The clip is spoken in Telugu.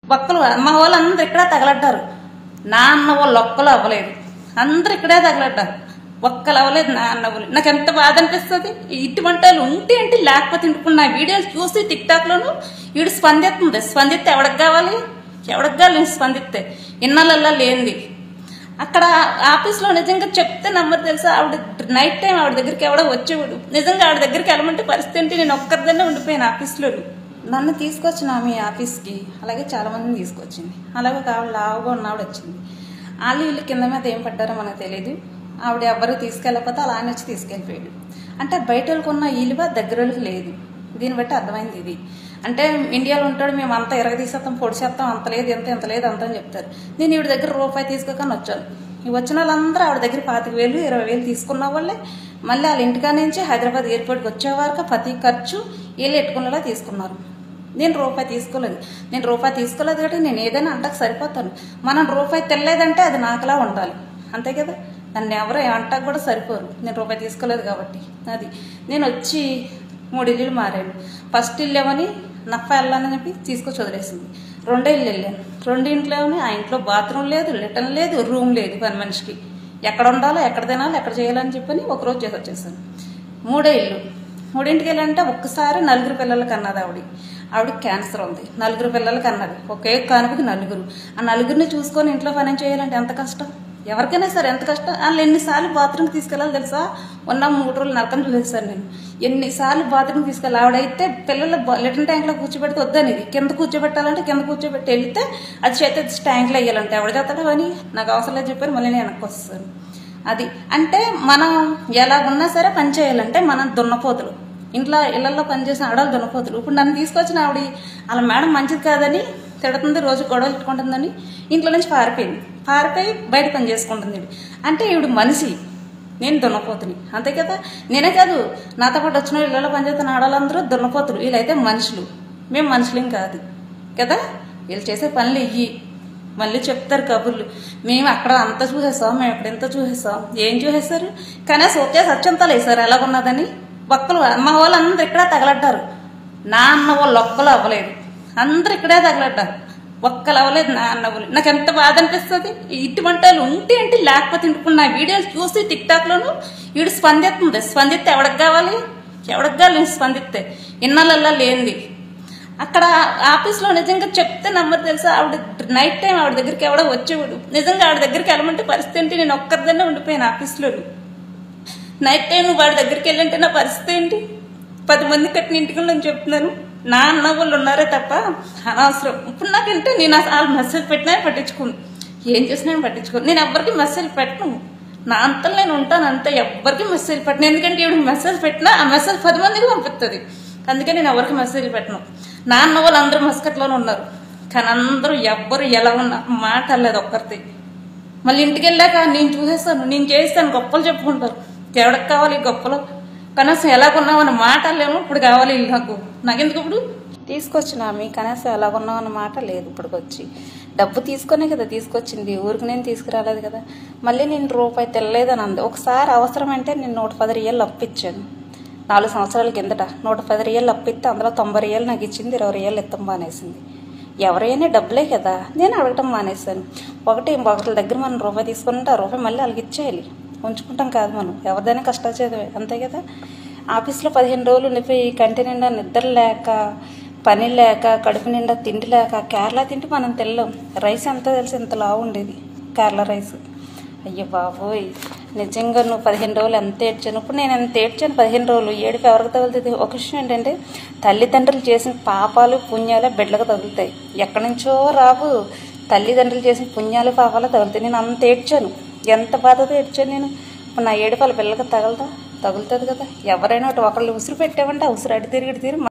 ఒక్కలు మా వాళ్ళు అందరు ఇక్కడే తగలడ్డారు నా అన్న వాళ్ళు ఒక్కలు అవ్వలేదు అందరు ఇక్కడే తగలడ్డారు ఒక్కలు అవ్వలేదు నా అన్న వాళ్ళు నాకు ఎంత బాధ అనిపిస్తుంది ఇటువంటి వాళ్ళు ఉంటే ఏంటి లేకపోతే ఏంటి? ఇప్పుడు నా వీడియోలు చూసి టిక్ టాక్ లోను వీడు స్పందిస్తుంది స్పందిస్తే ఎవడికి కావాలి ఎవడికి కావాలి నేను స్పందిస్తే ఇన్నాళ్ళల్లా లేనిది అక్కడ ఆఫీస్లో నిజంగా చెప్తే నమ్మరు తెలుసా ఆవిడ నైట్ టైం ఆవిడ దగ్గరికి ఎవడో వచ్చేవాడు నిజంగా ఆవిడ దగ్గరికి వెళ్ళమంటే పరిస్థితి ఏంటి నేను ఒక్కరిదన్నే ఉండిపోయాను ఆఫీస్లో నన్ను తీసుకొచ్చిన ఆమె ఆఫీస్కి అలాగే చాలా మందిని తీసుకొచ్చింది అలాగే ఒక ఆవిడ లావుగా ఉన్న ఆవిడ వచ్చింది వాళ్ళు వీళ్ళు కింద మీద ఏం పడ్డారో మనకు తెలియదు ఆవిడ ఎవరు తీసుకెళ్ళకపోతే అలా ఆయన వచ్చి తీసుకెళ్ళిపోయాడు అంటే బయట వాళ్ళకి ఉన్న ఈలువ దగ్గర వాళ్ళకి లేదు దీన్ని బట్టి అర్థమైంది ఇది అంటే ఇండియాలో ఉంటాడు మేము అంతా ఎరగదీసేస్తాం పొడిచేస్తాం అంత లేదు ఎంత ఎంత లేదు అంత అని చెప్తారు నేను ఈవిడ దగ్గర రూపాయి తీసుకోకని వచ్చాను ఈ వచ్చిన వాళ్ళందరూ ఆవిడ దగ్గర పాతిక వేలు ఇరవై వేలు తీసుకున్న వాళ్ళే మళ్ళీ వాళ్ళ ఇంటికా నుంచి హైదరాబాద్ ఎయిర్పోర్ట్కి వచ్చే వరకు ప్రతి ఖర్చు వీళ్ళు ఎట్టుకునేలా తీసుకున్నారు నేను రూపాయి తీసుకోలేదు నేను రూపాయి తీసుకోలేదు కాబట్టి నేను ఏదైనా అంటకు సరిపోతాను మనం రూపాయి తెల్లేదంటే అది నాకులా ఉండాలి అంతే కదా నన్ను ఎవరు అంటకు కూడా సరిపోరు నేను రూపాయి తీసుకోలేదు కాబట్టి అది నేను వచ్చి మూడు ఇల్లులు మారాను ఫస్ట్ ఇల్లు ఏమని నఫ వెళ్ళాలని చెప్పి తీసుకొచ్చి వదిలేసింది రెండో ఇల్లు వెళ్ళాను రెండు ఇంట్లోనే ఆ ఇంట్లో బాత్రూమ్ లేదు లిటన్ లేదు రూమ్ లేదు పని మనిషికి ఎక్కడ ఉండాలో ఎక్కడ తినాలో ఎక్కడ చేయాలని చెప్పని ఒకరోజు చేసి వచ్చేసాను మూడో ఇల్లు మూడింటికి వెళ్ళాలంటే ఒక్కసారి నలుగురు పిల్లలకి అన్నది ఆవిడ ఆవిడ క్యాన్సర్ ఉంది నలుగురు పిల్లలకి అన్నది ఒకే కానుకకి నలుగురు ఆ నలుగురిని చూసుకొని ఇంట్లో పని చేయాలంటే ఎంత కష్టం ఎవరికైనా సరే ఎంత కష్టం వాళ్ళు ఎన్నిసార్లు బాత్రూమ్కి తీసుకెళ్ళాలి తెలుసా ఉన్న మూడు రోజులు నరకం చూసేసాను నేను ఎన్నిసార్లు బాత్రూమ్కి తీసుకెళ్ళి ఆవిడైతే పిల్లలు లిటన్ ట్యాంక్లో కూర్చోబెడితే వద్దనేది కింద కూర్చోబెట్టాలంటే కింద కూర్చోబెట్టి వెళ్తే అది చేతి ట్యాంక్లో వేయాలంటే ఎవడ చేస్తాడు అని నాకు అవసరం లేదు చెప్పాను మళ్ళీ నేను వెనక్కి వస్తాను అది అంటే మనం ఎలా ఉన్నా సరే పని చేయాలంటే మనం దున్నపోతులు ఇంట్లో ఇళ్లలో పనిచేసిన ఆడవాళ్ళు దున్నపోతులు ఇప్పుడు నన్ను తీసుకొచ్చిన ఆవిడ వాళ్ళ మేడం మంచిది కాదని తిడుతుంది రోజు గొడవ పెట్టుకుంటుందని ఇంట్లో నుంచి పారిపోయింది పారిపోయి బయట పని చేసుకుంటుంది ఈవిడ. అంటే ఈవిడ మనిషి నేను దున్నపోతుని అంతే కదా నేనే కాదు నాతో పాటు వచ్చిన ఇళ్ళలో పనిచేస్తున్న ఆడవాళ్ళందరూ దున్నపోతులు వీళ్ళైతే మనుషులు మేము మనుషులేం కాదు కదా వీళ్ళు చేసే పనులు ఇయ్యి మళ్ళీ చెప్తారు కబుర్లు మేము అక్కడ అంత చూసేస్తాం మేము ఇక్కడ ఎంత చూసేస్తాం ఏం చూసేస్తారు కానీ సోకే సత్యంతాలు వేసారు ఎలాగున్నదని ఒక్కలు మా వాళ్ళు అందరు ఇక్కడే తగలడ్డారు నా అన్న వాళ్ళు ఒక్కలు అవ్వలేదు అందరు ఇక్కడే తగలడ్డారు ఒక్కలు అవ్వలేదు నా అన్న వాళ్ళు నాకు ఎంత బాధ అనిపిస్తుంది ఇటువంటి వాళ్ళు ఉంటే ఏంటి లేకపోతే ఏంటి? ఇప్పుడు నా వీడియోలు చూసి టిక్ టాక్ లోను వీడు స్పందిస్తుంది స్పందిస్తే ఎవడికి కావాలి ఎవడికి కావాలి నేను స్పందిస్తే ఇన్నాళ్ళల్లా లేనిది అక్కడ ఆఫీస్లో నిజంగా చెప్తే నమ్మరు తెలుసా ఆవిడ నైట్ టైం ఆవిడ దగ్గరికి ఎవడో వచ్చేవాడు నిజంగా ఆవిడ దగ్గరికి వెళ్ళమంటే పరిస్థితి ఏంటి నేను ఒక్కరిదన్నే ఉండిపోయాను ఆఫీస్లో నైట్ టైం వాడి దగ్గరికి వెళ్ళంటే నా పరిస్థితి ఏంటి పది మంది కట్టిన ఇంటికి నేను చెప్తున్నాను నా అన్న వాళ్ళు ఉన్నారే తప్ప అనవసరం ఇప్పుడు నాకంటే నేను అసలు వాళ్ళు మెసేజ్ పెట్టినా పట్టించుకోను ఏం చేసినా నేను పట్టించుకోను నేను ఎవ్వరికి మెసేజ్ పెట్టను నా అంతలో నేను ఉంటాను అంతే ఎవ్వరికి మెసేజ్ పెట్టను ఎందుకంటే ఇప్పుడు మెసేజ్ పెట్టినా ఆ మెసేజ్ పది మందికి పంపిస్తుంది అందుకే నేను ఎవరికి మెసేజ్ పెట్టను నా అన్న వాళ్ళు అందరూ మస్కట్లోనే ఉన్నారు కానీ అందరూ ఎవ్వరు ఎలా ఉన్నా మాట లేదు ఒక్కరిది మళ్ళీ ఇంటికి వెళ్ళాక నేను చూసేస్తాను నేను చేస్తాను గొప్పలు చెప్పుకుంటారు ఎవరికి కావాలి ఈ గొప్పలు కనీసం ఎలాగున్నామన్న మాట లేము ఇప్పుడు కావాలి వీళ్ళు నాకు నాకెందుకు ఇప్పుడు తీసుకొచ్చిన ఆమె కనీసం ఎలాగున్నామన్న మాట లేదు ఇప్పుడు వచ్చి డబ్బు తీసుకొనే కదా తీసుకొచ్చింది ఊరికి నేను తీసుకురాలేదు కదా మళ్ళీ నేను రూపాయి తెల్లలేదని అంది ఒకసారి అవసరం అంటే నేను నూట పది రియల్ అప్పిచ్చాను నాలుగు సంవత్సరాల కిందట నూట పది రియల్ అప్పిస్తే అందులో తొంభై రియల్ నాకు ఇచ్చింది ఇరవై రియల్ ఎత్తం మానేసింది ఎవరైనా డబ్బులే కదా నేను అడగటం మానేశాను ఒకటి ఒకరి దగ్గర మనం రూపాయి తీసుకుంటే ఆ రూపాయి మళ్ళీ వాళ్ళకి ఇచ్చేయాలి ఉంచుకుంటాం కాదు మనం ఎవరిదైనా కష్టాచేదమే అంతే కదా ఆఫీస్లో పదిహేను రోజులు ఉండిపోయి కంటి నిండా నిద్ర లేక పని లేక కడుపు నిండా తిండి లేక కేరళ తిండి మనం తెల్లం రైస్ ఎంత తెలిసి ఎంత లావు ఉండేది కేరళ రైస్ అయ్యో బాబోయ్ నిజంగా నువ్వు పదిహేను రోజులు ఎంత ఏడ్చాను ఇప్పుడు నేను ఎంత ఏడ్చాను పదిహేను రోజులు ఏడుపు ఎవరికి తగులుతుంది ఒక విషయం ఏంటంటే తల్లిదండ్రులు చేసిన పాపాలు పుణ్యాలు బిడ్డలకు తగులుతాయి ఎక్కడి నుంచో రావు తల్లిదండ్రులు చేసిన పుణ్యాలు పాపాలు తగులుతాయి నేను అంత ఏడ్చాను ఎంత బాధతో ఏడ్చాను నేను ఇప్పుడు నా ఏడుపాల పిల్లలకు తగలదా తగులుతుంది కదా ఎవరైనా ఒకటి ఒకళ్ళు ఉసురు పెట్టామంటే ఆ ఉసురు అడి తిరిగి ఇటు తిరిగి